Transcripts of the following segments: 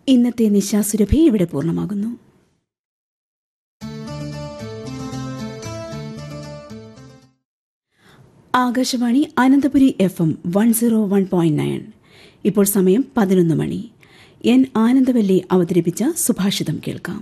ഇന്നത്തെ നിശാസുരഭി ഇവിടെ പൂർണ്ണമാകുന്നു Akashvani Ananthapuri F M one zero one point nine ഇപ്പോൾ സമയം പതിനൊന്ന് മണി എൻ ആനന്ദവല്ലി അവതരിപ്പിച്ച സുഭാഷിതം കേൾക്കാം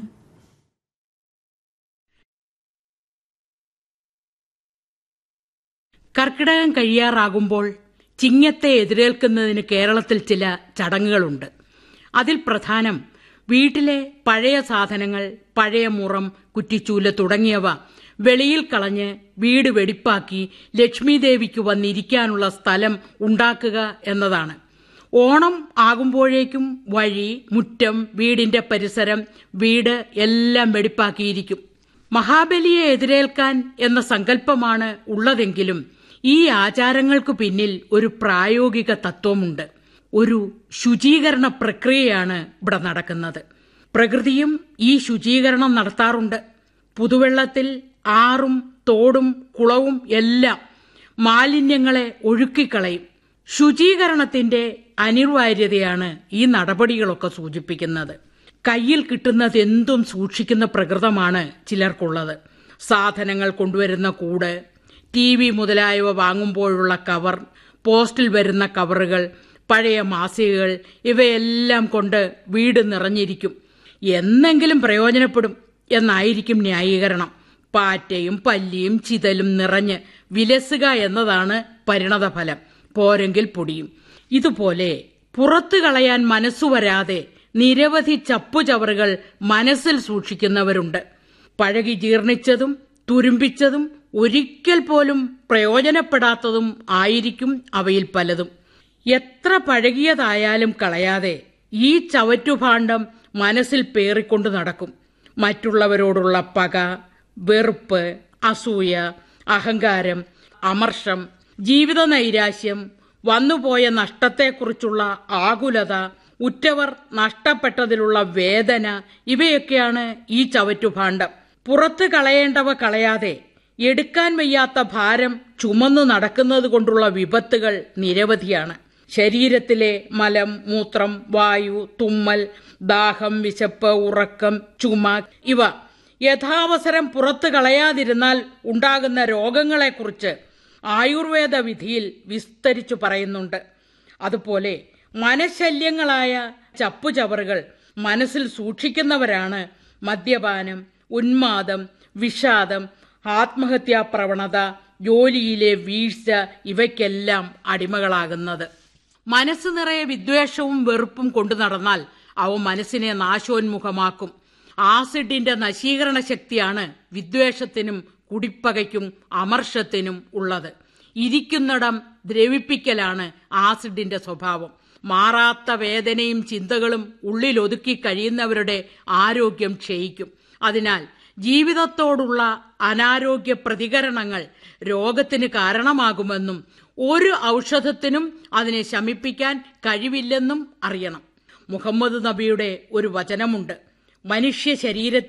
കർക്കിടകം കഴിയാറാകുമ്പോൾ ചിങ്ങത്തെ എതിരേൽക്കുന്നതിന് കേരളത്തിൽ ചില ചടങ്ങുകളുണ്ട് അതിൽ പ്രധാനം വീട്ടിലെ പഴയ സാധനങ്ങൾ പഴയ മുറം കുറ്റിച്ചൂല് തുടങ്ങിയവ വെളിയിൽ കളഞ്ഞ് വീട് വെടിപ്പാക്കി ലക്ഷ്മി ദേവിക്ക് വന്നിരിക്കാനുള്ള സ്ഥലം ഉണ്ടാക്കുക എന്നതാണ് ഓണം ആകുമ്പോഴേക്കും വഴി മുറ്റം വീടിന്റെ പരിസരം വീട് എല്ലാം വെടിപ്പാക്കിയിരിക്കും മഹാബലിയെ എതിരേൽക്കാൻ എന്ന സങ്കല്പമാണ് ഉള്ളതെങ്കിലും ഈ ആചാരങ്ങൾക്ക് പിന്നിൽ ഒരു പ്രായോഗിക തത്വമുണ്ട് ഒരു ശുചീകരണ പ്രക്രിയയാണ് ഇവിടെ നടക്കുന്നത് പ്രകൃതിയും ഈ ശുചീകരണം നടത്താറുണ്ട് പുതുവെള്ളത്തിൽ ആറും തോടും കുളവും എല്ലാം മാലിന്യങ്ങളെ ഒഴുക്കിക്കളയും ശുചീകരണത്തിന്റെ അനിവാര്യതയാണ് ഈ നടപടികളൊക്കെ സൂചിപ്പിക്കുന്നത് കയ്യിൽ കിട്ടുന്നത് എന്തും സൂക്ഷിക്കുന്ന പ്രകൃതമാണ് ചിലർക്കുള്ളത് സാധനങ്ങൾ കൊണ്ടുവരുന്ന കൂട് ടി വി മുതലായവ വാങ്ങുമ്പോഴുള്ള കവർ പോസ്റ്റിൽ വരുന്ന കവറുകൾ പഴയ മാസികകൾ ഇവയെല്ലാം കൊണ്ട് വീട് നിറഞ്ഞിരിക്കും എന്നെങ്കിലും പ്രയോജനപ്പെടും എന്നായിരിക്കും ന്യായീകരണം പാറ്റയും പല്ലിയും ചിതലും നിറഞ്ഞ് വിലസുക എന്നതാണ് പരിണതഫലം പോരെങ്കിൽ പൊടിയും ഇതുപോലെ പുറത്തു കളയാൻ മനസ്സു വരാതെ നിരവധി ചപ്പുചവറുകൾ മനസ്സിൽ സൂക്ഷിക്കുന്നവരുണ്ട് പഴകി ജീർണിച്ചതും തുരുമ്പിച്ചതും ഒരിക്കൽ പോലും പ്രയോജനപ്പെടാത്തതും ആയിരിക്കും അവയിൽ പലതും എത്ര പഴകിയതായാലും കളയാതെ ഈ ചവറ്റുഭാണ്ഡം മനസ്സിൽ പേറിക്കൊണ്ട് നടക്കും മറ്റുള്ളവരോടുള്ള പക വെറുപ്പ് അസൂയ അഹങ്കാരം അമർഷം ജീവിത നൈരാശ്യം വന്നുപോയ നഷ്ടത്തെക്കുറിച്ചുള്ള ആകുലത ഉറ്റവർ നഷ്ടപ്പെട്ടതിലുള്ള വേദന ഇവയൊക്കെയാണ് ഈ ചവറ്റുഭാണ്ഡം പുറത്ത് കളയേണ്ടവ കളയാതെ എടുക്കാൻ വയ്യാത്ത ഭാരം ചുമന്നു നടക്കുന്നത് കൊണ്ടുള്ള വിപത്തുകൾ നിരവധിയാണ് ശരീരത്തിലെ മലം മൂത്രം വായു തുമ്മൽ ദാഹം വിശപ്പ് ഉറക്കം ചുമ ഇവ യഥാവസരം പുറത്തു കളയാതിരുന്നാൽ ഉണ്ടാകുന്ന രോഗങ്ങളെക്കുറിച്ച് ആയുർവേദ വിധിയിൽ വിസ്തരിച്ചു പറയുന്നുണ്ട് അതുപോലെ മനശല്യങ്ങളായ ചപ്പുചവറുകൾ മനസ്സിൽ സൂക്ഷിക്കുന്നവരാണ് മദ്യപാനം ഉന്മാദം വിഷാദം ആത്മഹത്യാ പ്രവണത ജോലിയിലെ വീഴ്ച ഇവയ്ക്കെല്ലാം അടിമകളാകുന്നത് മനസ്സ് നിറയെ വിദ്വേഷവും വെറുപ്പും കൊണ്ടു നടന്നാൽ അവ മനസ്സിനെ നാശോന്മുഖമാക്കും ആസിഡിന്റെ നശീകരണ ശക്തിയാണ് വിദ്വേഷത്തിനും കുടിപ്പകയ്ക്കും അമർഷത്തിനും ഉള്ളത് ഇരിക്കുന്നിടം ദ്രവിപ്പിക്കലാണ് ആസിഡിന്റെ സ്വഭാവം മാറാത്ത വേദനയും ചിന്തകളും ഉള്ളിലൊതുക്കി കഴിയുന്നവരുടെ ആരോഗ്യം ക്ഷയിക്കും അതിനാൽ ജീവിതത്തോടുള്ള അനാരോഗ്യ പ്രതികരണങ്ങൾ രോഗത്തിന് കാരണമാകുമെന്നും ഒരു ഔഷധത്തിനും അതിനെ ശമിപ്പിക്കാൻ കഴിവില്ലെന്നും അറിയണം മുഹമ്മദ് നബിയുടെ ഒരു വചനമുണ്ട് മനുഷ്യ ശരീരത്തിൽ